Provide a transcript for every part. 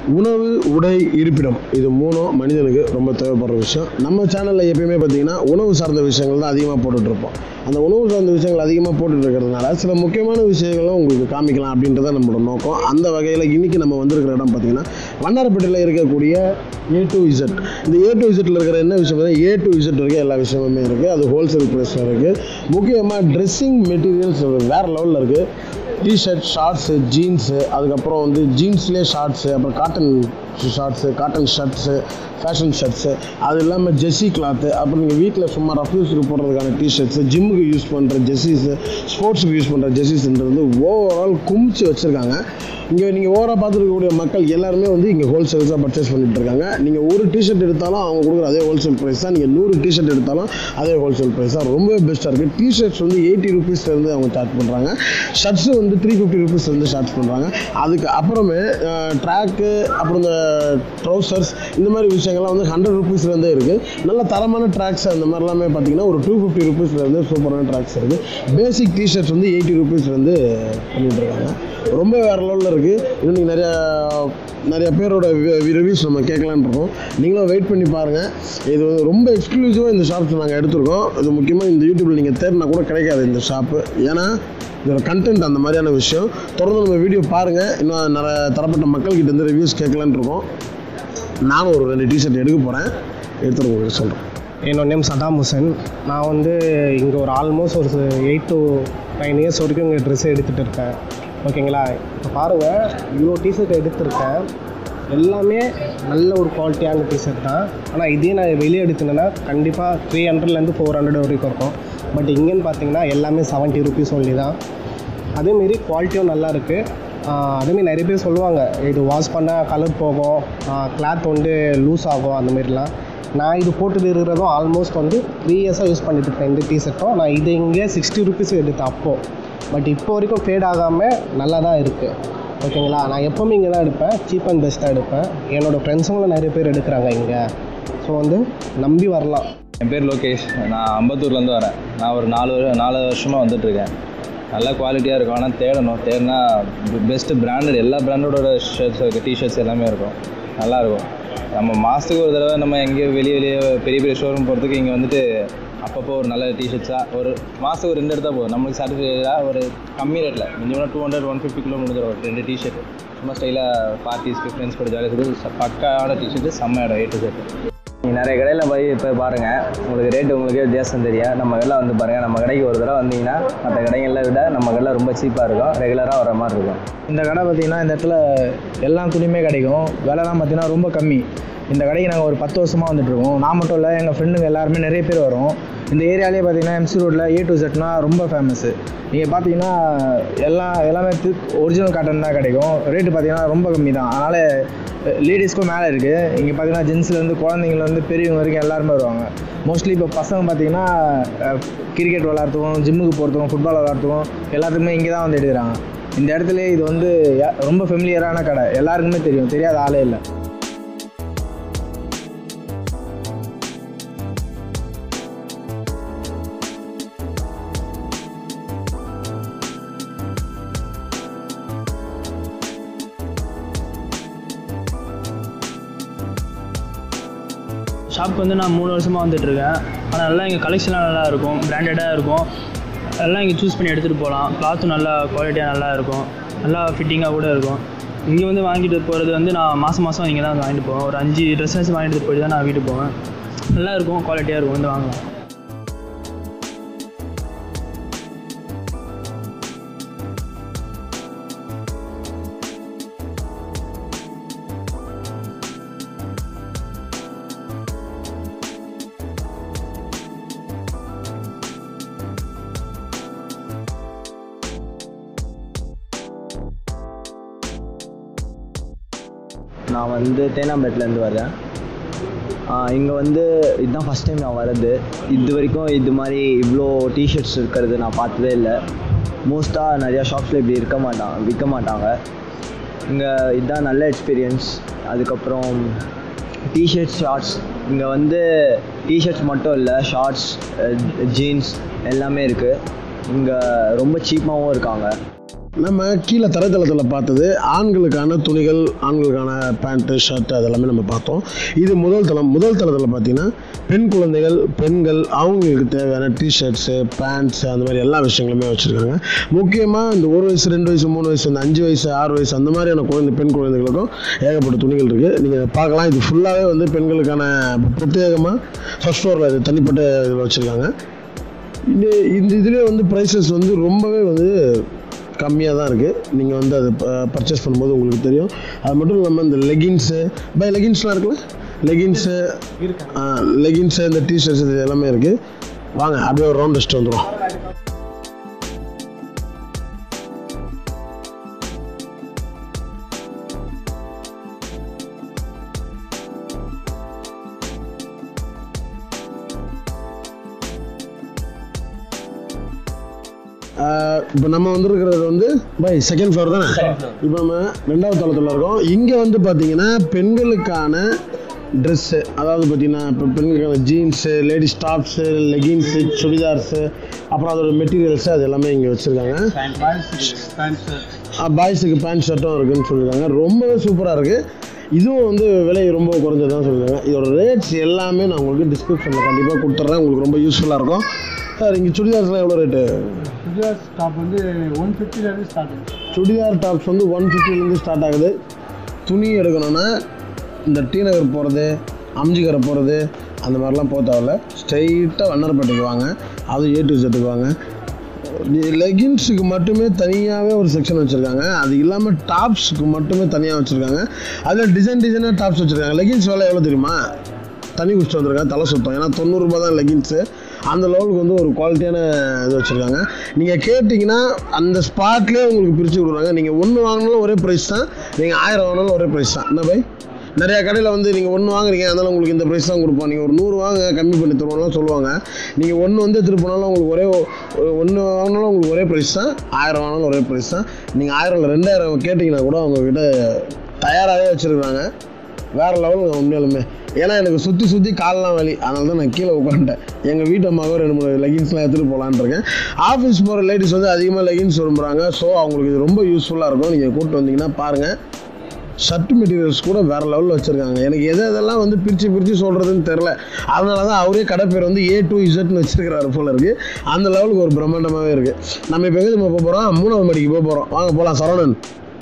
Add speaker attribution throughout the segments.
Speaker 1: உணவு உடை இருப்பிடம் இது மூணும் மனிதனுக்கு ரொம்ப தேவைப்படுற விஷயம் நம்ம சேனலில் எப்பயுமே பார்த்தீங்கன்னா உணவு சார்ந்த விஷயங்கள் தான் அதிகமாக போட்டுட்ருப்போம் அந்த உணவு சார்ந்த விஷயங்கள் அதிகமாக போட்டுட்டு இருக்கிறதுனால சில முக்கியமான விஷயங்களும் உங்களுக்கு காமிக்கலாம் அப்படின்றத நம்மளோட நோக்கம் அந்த வகையில் இன்றைக்கி நம்ம வந்திருக்கிற இடம் பார்த்தீங்கன்னா வண்ணாரப்பேட்டையில் இருக்கக்கூடிய ஏ டு இசட் இந்த ஏ டு இசட்டில் இருக்கிற என்ன விஷயம் ஏ டு இசட் வரைக்கும் எல்லா விஷயமுமே இருக்குது அது ஹோல்சேல் ப்ரைஸில் இருக்குது முக்கியமாக ட்ரெஸ்ஸிங் மெட்டீரியல்ஸ் வேறு லெவலில் இருக்குது டிஷர்ட் ஷார்ட்ஸு ஜீன்ஸு அதுக்கப்புறம் வந்து ஜீன்ஸ்லேயே ஷார்ட்ஸு அப்புறம் cotton shorts cotton shirts fashion shirts அது இல்லாமல் ஜெர்சி கிளாத்து அப்புறம் நீங்கள் வீட்டில் சும்மா ரஃப் யூஸ்க்கு போடுறதுக்கான டிஷர்ட்ஸு ஜிம்முக்கு யூஸ் பண்ணுற ஜெர்சிஸு ஸ்போர்ட்ஸுக்கு யூஸ் பண்ணுற ஜெர்சிஸ்ன்றது வந்து ஓவரால் குமிச்சு வச்சுருக்காங்க இங்கே நீங்கள் ஓவராக பார்த்துருக்கக்கூடிய மக்கள் எல்லாருமே வந்து இங்கே ஹோல்சேல்ஸாக பர்ச்சேஸ் பண்ணிட்டு இருக்காங்க நீங்கள் ஒரு டிஷர்ட் எடுத்தாலும் அவங்க கொடுக்குற அதே ஹோல்சேல் ப்ரைஸ் தான் நீங்கள் நூறு டிஷர்ட் எடுத்தாலும் அதே ஹோல்சேல் ப்ரைஸ் தான் ரொம்பவே பெஸ்ட்டாக இருக்குது டிஷர்ட்ஸ் வந்து எயிட்டி ருபீஸ்லேருந்து அவங்க சார்ஜ் பண்ணுறாங்க ஷர்ட்ஸு வந்து த்ரீ ஃபிஃப்டி ருபீஸ்லேருந்து சார்ஜ் பண்ணுறாங்க அதுக்கு அப்புறமே ட்ராக்கு அப்புறம் இந்த ட்ரௌசர்ஸ் இந்த மாதிரி விஷயங்கள்லாம் வந்து ஹண்ட்ரட் ருபீஸ்லேருந்தே இருக்குது நல்ல தரமான ட்ராக்ஸ் அந்த மாதிரிலாமே பார்த்தீங்கன்னா ஒரு டூ ஃபிஃப்டி ருபீஸ்லேருந்து சூப்பரான ட்ராக்ஸ் இருக்குது பேசிக் டிஷர்ட்ஸ் வந்து எயிட்டி ருபீஸ்லேருந்து பண்ணிட்டு இருக்காங்க ரொம்ப வேறு லெவலில் இருக்குது இன்னும் நீங்கள் நிறையா நிறைய பேரோட ரிவ்யூஸ் நம்ம கேட்கலான்னு இருக்கோம் நீங்களும் வெயிட் பண்ணி பாருங்கள் இது வந்து ரொம்ப எக்ஸ்க்ளூசிவாக இந்த ஷாப்ஸ் நாங்கள் எடுத்திருக்கோம் இது முக்கியமாக இந்த யூடியூப்பில் நீங்கள் தேடினா கூட கிடைக்காது இந்த ஷாப்பு ஏன்னா இதோட கண்டென்ட் அந்த மாதிரியான விஷயம் தொடர்ந்து நம்ம வீடியோ பாருங்கள் இன்னும் நிறைய தரப்பட்ட மக்கள்கிட்ட இருந்து ரிவ்யூஸ் கேட்கலான்னு இருக்கோம் நானும் ஒரு ரெண்டு டிஷர்ட் எடுக்க போகிறேன் எடுத்துகிட்டு உங்களுக்கு சொல்கிறேன்
Speaker 2: என்னோட நேம் சதாம் ஹுசன் நான் வந்து இங்கே ஒரு ஆல்மோஸ்ட் ஒரு எயிட் டு நைன் இயர்ஸ் வரைக்கும் இங்கே ட்ரெஸ் எடுத்துகிட்டு இருக்கேன் ஓகேங்களா இப்போ பாருங்கள் இவ்வளோ டிஷர்ட் எடுத்திருக்கேன் எல்லாமே நல்ல ஒரு குவாலிட்டியான டிஷர்ட் தான் ஆனால் இதே நான் வெளியே எடுத்தேன்னா கண்டிப்பாக த்ரீ ஹண்ட்ரட்லேருந்து ஃபோர் ஹண்ட்ரட் வரைக்கும் இருக்கும் பட் இங்கேன்னு பார்த்தீங்கன்னா எல்லாமே செவன்ட்டி ருபீஸ் ஒன்லி தான் அதேமாரி குவாலிட்டியும் நல்லா இருக்குது அதேமாரி நிறைய பேர் சொல்லுவாங்க இது வாஷ் பண்ணால் கலர் போகும் கிளாத் வந்து லூஸ் ஆகும் அந்த மாதிரிலாம் நான் இது போட்டுட்டு இருக்கிறதும் ஆல்மோஸ்ட் வந்து த்ரீ இயர்ஸாக யூஸ் பண்ணிட்டு இருக்கேன் இந்த டிஷர்ட்டும் நான் இது இங்கே சிக்ஸ்டி ருபீஸ் எடுத்தேன் அப்போது பட் இப்போ வரைக்கும் ஃபேட் ஆகாமல் நல்லா தான் இருக்குது ஓகேங்களா நான் எப்போவுமே இங்கே தான் எடுப்பேன் சீப் அண்ட் பெஸ்ட்டாக எடுப்பேன் என்னோடய ஃப்ரெண்ட்ஸுங்களும் நிறைய பேர் எடுக்கிறாங்க இங்கே ஸோ வந்து நம்பி வரலாம்
Speaker 3: என் பேர் லோகேஷ் நான் அம்பத்தூர்லேருந்து வரேன் நான் ஒரு நாலு வரு- நாலு வருஷமாக வந்துட்டுருக்கேன் நல்ல குவாலிட்டியாக இருக்கும் ஆனால் தேடணும் தேடினா பெஸ்ட்டு பிராண்டட் எல்லா பிராண்டோட ஷர்ட்ஸ் இருக்குது டிஷர்ட்ஸ் எல்லாமே இருக்கும் நல்லாயிருக்கும் நம்ம மாதத்துக்கு ஒரு தடவை நம்ம எங்கேயோ வெளியே வெளியே பெரிய பெரிய ஷோரூம் போகிறதுக்கு இங்கே வந்துட்டு அப்பப்போ ஒரு நல்ல டிஷர்ட்ஸாக ஒரு மாதத்துக்கு ஒரு ரெண்டு எடுத்தால் போதும் நம்மளுக்கு சாட்டிஸ்ஃபைடாக ஒரு கம்மி ரேட்டில் minimum two hundred one fifty kilo முடிஞ்சிடும் ஒரு ரெண்டு டிஷர்ட் சும்மா ஸ்டைலாக பார்ட்டிஸ்க்கு ஃப்ரெண்ட்ஸ் கூட ஜாலியாக பக்காவான டிஷர்ட்டு செம்ம இடம் ஏ டு செட்
Speaker 4: நீங்கள் நிறைய கடையில் போய் இப்போ பாருங்கள் உங்களுக்கு ரேட்டு உங்களுக்கே வித்தியாசம் தெரியும் நம்ம கடையில் வந்து பாருங்கள் நம்ம கடைக்கு ஒரு தடவை வந்தீங்கன்னா மற்ற கடைகளில் விட நம்ம கடையில் ரொம்ப சீப்பாக இருக்கும் ரெகுலராக வர மாதிரி இருக்கும்
Speaker 5: இந்த கடை பார்த்தீங்கன்னா இந்த இடத்துல எல்லா துணியுமே கிடைக்கும் விலைலாம் பார்த்தீங்கன்னா ரொம்ப கம்மி இந்த கடைக்கு நாங்கள் ஒரு பத்து வருஷமாக வந்துட்டுருக்கோம் நான் மட்டும் இல்லை எங்கள் ஃப்ரெண்டுங்க எல்லாருமே நிறைய பேர் வரும் இந்த ஏரியாலே பார்த்தீங்கன்னா எம்சி ரோட்டில் ஏ டு செட்னா ரொம்ப ஃபேமஸ்ஸு நீங்கள் பார்த்தீங்கன்னா எல்லாம் எல்லாமே ஒரிஜினல் காட்டன் தான் கிடைக்கும் ரேட்டு பார்த்தீங்கன்னா ரொம்ப கம்மி தான் அதனால் லேடிஸ்க்கும் மேலே இருக்குது இங்கே பார்த்தீங்கன்னா ஜென்ஸ்லேருந்து குழந்தைங்கலேருந்து பெரியவங்க வரைக்கும் எல்லாருமே வருவாங்க மோஸ்ட்லி இப்போ பசங்க பார்த்தீங்கன்னா கிரிக்கெட் விளாட்றதுக்கும் ஜிம்முக்கு போகிறதுக்கும் ஃபுட்பால் விளாட்றதுக்கும் எல்லாத்துக்குமே இங்கே தான் வந்து எடுக்கிறாங்க இந்த இடத்துல இது வந்து யா- ரொம்ப ஃபெமிலியரான கடை எல்லாருக்குமே தெரியும் தெரியாத ஆளே இல்லை
Speaker 6: ஷாப்க்கு வந்து நான் மூணு வருஷமாக வந்துட்டுருக்கேன் ஆனால் நல்லா இங்கே கலெக்ஷன்லாம் நல்லா இருக்கும் பிராண்டடாக இருக்கும் எல்லாம் இங்கே சூஸ் பண்ணி எடுத்துகிட்டு போகலாம் கிளாத்தும் நல்லா குவாலிட்டியாக நல்லா இருக்கும் நல்லா ஃபிட்டிங்காக கூட இருக்கும் இங்கே வந்து வாங்கிட்டு போகிறது வந்து நான் மாதம் மாதம் இங்கே தான் வாங்கிட்டு போவேன் ஒரு அஞ்சு ட்ரெஸ்ஸஸ் வாங்கிட்டு போயிட்டு தான் நான் வீட்டுக்கு போவேன் நல்லா இருக்கும் குவாலிட்டியாக இருக்கும் வந்து வாங்கலாம்
Speaker 4: நான் வந்து தேனாம்பேட்டிலேருந்து வரேன் இங்கே வந்து இதுதான் ஃபஸ்ட் டைம் நான் வர்றது இது வரைக்கும் இது மாதிரி இவ்வளோ டிஷர்ட்ஸ் இருக்கிறது நான் பார்த்ததே இல்லை மோஸ்ட்டாக நிறையா ஷாப்ஸில் இப்படி இருக்க மாட்டாங்க விற்க மாட்டாங்க இங்கே இதுதான் நல்ல எக்ஸ்பீரியன்ஸ் அதுக்கப்புறம் டிஷர்ட்ஸ் ஷார்ட்ஸ் இங்கே வந்து டிஷர்ட்ஸ் மட்டும் இல்லை ஷார்ட்ஸ் ஜீன்ஸ் எல்லாமே இருக்குது இங்கே ரொம்ப சீப்பாகவும் இருக்காங்க
Speaker 1: நம்ம கீழே தரைத்தளத்தில் பார்த்தது ஆண்களுக்கான துணிகள் ஆண்களுக்கான பேண்ட்டு ஷர்ட் அதெல்லாமே நம்ம பார்த்தோம் இது முதல் தளம் முதல் தளத்தில் பார்த்தீங்கன்னா பெண் குழந்தைகள் பெண்கள் அவங்களுக்கு தேவையான டிஷர்ட்ஸு பேண்ட்ஸு அந்த மாதிரி எல்லா விஷயங்களுமே வச்சுருக்காங்க முக்கியமாக இந்த ஒரு வயசு ரெண்டு வயசு மூணு வயசு இந்த அஞ்சு வயசு ஆறு வயசு அந்த மாதிரியான குழந்தை பெண் குழந்தைகளுக்கும் ஏகப்பட்ட துணிகள் இருக்குது நீங்கள் பார்க்கலாம் இது ஃபுல்லாகவே வந்து பெண்களுக்கான பிரத்யேகமாக ஃபஸ்ட் ஃப்ளோரில் இது தனிப்பட்ட இதில் வச்சுருக்காங்க இந்த இந்த இதுலேயே வந்து ப்ரைஸஸ் வந்து ரொம்பவே வந்து கம்மியாக தான் இருக்குது நீங்கள் வந்து அதை பர்ச்சேஸ் பண்ணும்போது உங்களுக்கு தெரியும் அது மட்டும் இல்லாமல் இந்த லெகின்ஸு பை லெகின்ஸ்லாம் இருக்குல்ல லெகின்ஸு லெகின்ஸு இந்த டிஷர்ட்ஸ் இது எல்லாமே இருக்குது வாங்க அப்படியே ஒரு ரவுண்ட் அடிச்சுட்டு வந்துடும் இப்போ நம்ம வந்திருக்கிறது வந்து பை செகண்ட் ஃப்ளோர் தானே இப்போ நம்ம ரெண்டாவது தளத்தில் இருக்கோம் இங்கே வந்து பார்த்தீங்கன்னா பெண்களுக்கான ட்ரெஸ்ஸு அதாவது பார்த்தீங்கன்னா இப்போ பெண்களுக்கான jeans ladies tops leggings chudidars அப்புறம் அதோட மெட்டீரியல்ஸு அது எல்லாமே இங்கே வச்சுருக்காங்க பாய்ஸுக்கு பேண்ட் ஷர்ட்டும் இருக்குன்னு சொல்லியிருக்காங்க ரொம்பவே சூப்பராக இருக்குது இதுவும் வந்து விலை ரொம்ப குறைஞ்சதான் சொல்லியிருக்காங்க இதோட ரேட்ஸ் எல்லாமே நான் உங்களுக்கு டிஸ்கிரிப்ஷனில் கண்டிப்பாக கொடுத்துட்றேன் உங்களுக்கு ரொம்ப யூஸ்ஃபுல்லாக இருக்கும் சார் இங்கே சுடிதார்ஸ்லாம் எவ்வளோ ரேட்டு
Speaker 2: சுடிதார் டாப் வந்து ஒன் ஃபிஃப்டிலேருந்து ஸ்டார்ட்
Speaker 1: சுடிதார் டாப்ஸ் வந்து ஒன் ஃபிஃப்டிலேருந்து ஸ்டார்ட் ஆகுது துணி எடுக்கணும்னா இந்த டி நகர் போகிறது அம்ஜிகரை போகிறது அந்த மாதிரிலாம் போக தேவையில்ல ஸ்ட்ரைட்டாக வண்ணாரப்பேட்டைக்கு வாங்க அது ஏ டு செட்டுக்கு வாங்க லெகின்ஸுக்கு மட்டுமே தனியாகவே ஒரு செக்ஷன் வச்சுருக்காங்க அது இல்லாமல் டாப்ஸுக்கு மட்டுமே தனியாக வச்சுருக்காங்க அதில் டிசைன் டிசைனாக டாப்ஸ் வச்சுருக்காங்க லெகின்ஸ் விலை எவ்வளோ தெரியுமா தனி குடிச்சிட்டு வந்திருக்காங்க தலை சுத்தம் ஏன்னா தொண்ணூறுரூபா தான் லெகின்ஸு அந்த லெவலுக்கு வந்து ஒரு குவாலிட்டியான இது வச்சுருக்காங்க நீங்கள் கேட்டிங்கன்னா அந்த ஸ்பாட்லேயே உங்களுக்கு பிரித்து கொடுக்குறாங்க நீங்கள் ஒன்று வாங்கினாலும் ஒரே ப்ரைஸ் தான் நீங்கள் ஆயிரம் வாங்கினாலும் ஒரே ப்ரைஸ் தான் என்ன பை நிறையா கடையில் வந்து நீங்கள் ஒன்று வாங்குறீங்க அதனால உங்களுக்கு இந்த ப்ரைஸ் தான் கொடுப்போம் நீங்கள் ஒரு நூறு வாங்க கம்மி பண்ணி தருவோம்லாம் சொல்லுவாங்க நீங்கள் ஒன்று வந்து எடுத்துகிட்டு போனாலும் உங்களுக்கு ஒரே ஒன்று வாங்கினாலும் உங்களுக்கு ஒரே ப்ரைஸ் தான் ஆயிரம் வாங்கினாலும் ஒரே ப்ரைஸ் தான் நீங்கள் ஆயிரம் இல்லை ரெண்டாயிரம் கேட்டிங்கன்னா கூட அவங்கக்கிட்ட தயாராகவே வச்சுருக்காங்க வேறு லெவலுங்க உண்மையாலுமே ஏன்னா எனக்கு சுற்றி சுற்றி கால்லாம் வலி அதனால தான் நான் கீழே உட்காந்துட்டேன் எங்கள் வீட்டு அம்மாவும் ரெண்டு மூணு லெகின்ஸ்லாம் எடுத்துகிட்டு போகலான்னு இருக்கேன் ஆஃபீஸ் போகிற லேடிஸ் வந்து அதிகமாக லெகின்ஸ் விரும்புகிறாங்க ஸோ அவங்களுக்கு இது ரொம்ப யூஸ்ஃபுல்லாக இருக்கும் நீங்கள் கூப்பிட்டு வந்தீங்கன்னா பாருங்கள் ஷர்ட் மெட்டீரியல்ஸ் கூட வேறு லெவலில் வச்சுருக்காங்க எனக்கு எது எதெல்லாம் வந்து பிரித்து பிரித்து சொல்கிறதுன்னு தெரில அதனால தான் அவரே கடை பேர் வந்து ஏ டு இசட்னு வச்சிருக்கிறாரு போல இருக்குது அந்த லெவலுக்கு ஒரு பிரம்மாண்டமாகவே இருக்குது நம்ம இப்போ எங்கே போக போகிறோம் மூணாவது மடிக்கு போக போகிறோம் வாங்க போகலாம் சரவணன்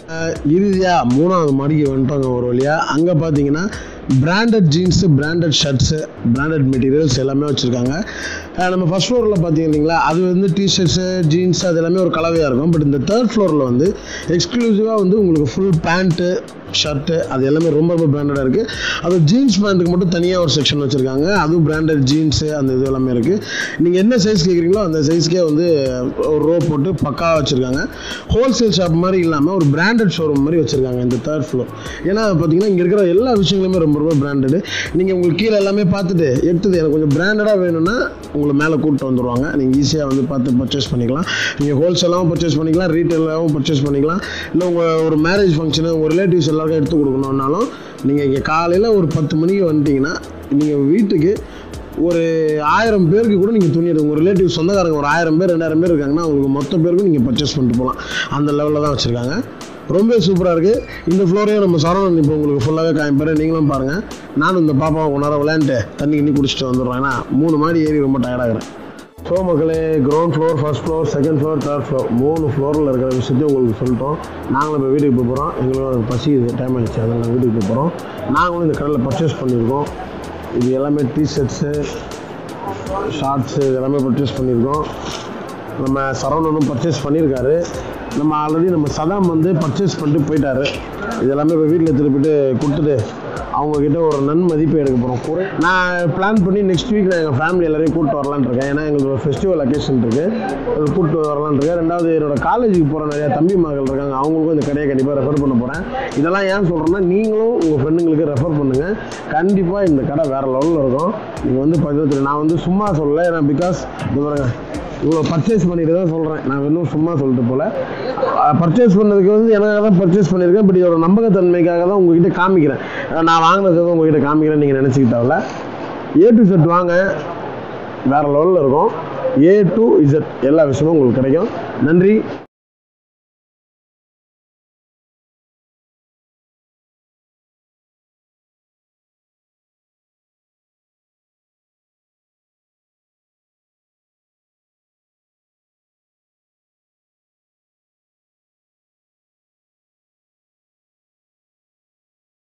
Speaker 1: இறுதியாக மூணாவது மடிக்கு வந்துட்டோங்க ஒரு வழியாக அங்கே பார்த்தீங்கன்னா branded jeans branded shirts branded materials எல்லாமே வச்சுருக்காங்க நம்ம ஃபஸ்ட் ஃப்ளோரில் பார்த்தீங்க இல்லைங்களா அது வந்து டிஷர்ட்ஸு ஜீன்ஸ் அது எல்லாமே ஒரு கலவையாக இருக்கும் பட் இந்த தேர்ட் ஃப்ளோரில் வந்து எக்ஸ்க்ளூசிவாக வந்து உங்களுக்கு ஃபுல் பேண்ட்டு ஷர்ட்டு அது எல்லாமே ரொம்ப ரொம்ப பிராண்டடாக இருக்குது அது ஜீன்ஸ் பேண்ட்டுக்கு மட்டும் தனியாக ஒரு செக்ஷன் வச்சுருக்காங்க அதுவும் பிராண்டட் ஜீன்ஸு அந்த இது எல்லாமே இருக்குது நீங்கள் என்ன சைஸ் கேட்குறீங்களோ அந்த சைஸ்க்கே வந்து ஒரு ரோ போட்டு பக்காவாக வச்சுருக்காங்க ஹோல்சேல் ஷாப் மாதிரி இல்லாமல் ஒரு பிராண்டட் ஷோரூம் மாதிரி வச்சுருக்காங்க இந்த தேர்ட் ஃப்ளோர் ஏன்னா பார்த்தீங்கன்னா இங்கே இருக்கிற எல்லா விஷயங்களுமே ரொம்ப ரொம்ப பிராண்டடு நீங்கள் உங்களுக்கு கீழே எல்லாமே பார்த்துட்டு எடுத்தது எனக்கு கொஞ்சம் பிராண்டடாக வேணும்னா உங்களை மேலே கூப்பிட்டு வந்துடுவாங்க நீங்கள் ஈஸியாக வந்து பார்த்து பர்ச்சேஸ் பண்ணிக்கலாம் நீங்கள் ஹோல்சேலாகவும் பர்ச்சேஸ் பண்ணிக்கலாம் ரீட்டெயிலாகவும் பர்ச்சேஸ் பண்ணிக்கலாம் இல்லை உங்கள் ஒரு மேரேஜ் ஃபங்க்ஷனு உங்கள் ரிலேட்டிவ்ஸ் எல்லாருக்கும் எடுத்து கொடுக்கணுன்னாலும் நீங்கள் இங்கே காலையில் ஒரு பத்து மணிக்கு வந்துட்டீங்கன்னா நீங்கள் வீட்டுக்கு ஒரு ஆயிரம் பேருக்கு கூட நீங்கள் துணி எடுங்க உங்கள் ரிலேட்டிவ் சொந்தக்காரங்க ஒரு ஆயிரம் பேர் ரெண்டாயிரம் பேர் இருக்காங்கன்னா அவங்களுக்கு மொத்த பேருக்கும் நீங்கள் பர்ச்சேஸ் பண்ணிட்டு போகலாம் அந்த லெவலில் தான் வச்சுருக்காங்க ரொம்ப சூப்பராக இருக்குது இந்த ஃப்ளோரையும் நம்ம சரவணன் இப்போ உங்களுக்கு ஃபுல்லாகவே காமிப்பாரு நீங்களும் பாருங்கள் நானும் இந்த பாப்பாவை கொஞ்ச நேரம் விளையாண்டுட்டு தண்ணி கிண்ணி குடிச்சிட்டு வந்துடுறேன் ஏன்னா மூணு மாடி ஏறி ரொம்ப டயர்டாகிறேன் ஸோ மக்களே ground floor first floor second floor third floor மூணு ஃப்ளோரில் இருக்கிற விஷயத்தையும் உங்களுக்கு சொல்லிட்டோம் நாங்களும் இப்போ வீட்டுக்கு போக போகிறோம் எங்களோட பசி டைம் ஆயிடுச்சு அதனால் நாங்கள் வீட்டுக்கு போக போகிறோம் நாங்களும் இந்த கடையில் பர்ச்சேஸ் பண்ணியிருக்கோம் இது எல்லாமே டிஷர்ட்ஸு ஷார்ட்ஸு இது எல்லாமே பர்ச்சேஸ் பண்ணியிருக்கோம் நம்ம சரவணனும் பர்ச்சேஸ் பண்ணியிருக்காரு நம்ம ஆல்ரெடி நம்ம சதாம் வந்து பர்ச்சேஸ் பண்ணிட்டு போயிட்டாரு இது எல்லாமே இப்போ வீட்டில் எடுத்துகிட்டு போயிட்டு கொடுத்துட்டு அவங்கக்கிட்ட ஒரு நன்மதிப்பை எடுக்க போகிறோம் குறை நான் பிளான் பண்ணி நெக்ஸ்ட் வீக் நான் எங்கள் ஃபேமிலி எல்லாரையும் கூப்பிட்டு வரலான்னு இருக்கேன் ஏன்னா எங்களுக்கு ஒரு ஃபெஸ்டிவல் அக்கேஷன் இருக்குது அது கூப்பிட்டு வரலான்னு இருக்கேன் ரெண்டாவது என்னோட காலேஜுக்கு போகிற நிறையா தம்பி மகள் இருக்காங்க அவங்களுக்கும் இந்த கடையை கண்டிப்பாக ரெஃபர் பண்ண போகிறேன் இதெல்லாம் ஏன் சொல்கிறேன்னா நீங்களும் உங்கள் ஃப்ரெண்டுங்களுக்கு ரெஃபர் பண்ணுங்கள் கண்டிப்பாக இந்த கடை வேறு லெவலில் இருக்கும் நீங்கள் வந்து பதினெட்டு நான் வந்து சும்மா சொல்லலை ஏன்னா பிகாஸ் இது பாருங்க இவ்வளோ பர்ச்சேஸ் பண்ணிட்டு தான் சொல்கிறேன் நான் இன்னும் சும்மா சொல்லிட்டு போல பர்ச்சேஸ் பண்ணதுக்கு வந்து எனக்காக தான் பர்ச்சேஸ் பண்ணியிருக்கேன் பட் இதோட நம்பகத்தன்மைக்காக தான் உங்ககிட்ட காமிக்கிறேன் நான் வாங்கினதுக்கு உங்ககிட்ட காமிக்கிறேன் நீங்கள் நினச்சிக்க தேவையில்ல ஏ டு செட் வாங்க வேறு லெவலில் இருக்கும் ஏ டு இசட் எல்லா விஷயமும் உங்களுக்கு கிடைக்கும் நன்றி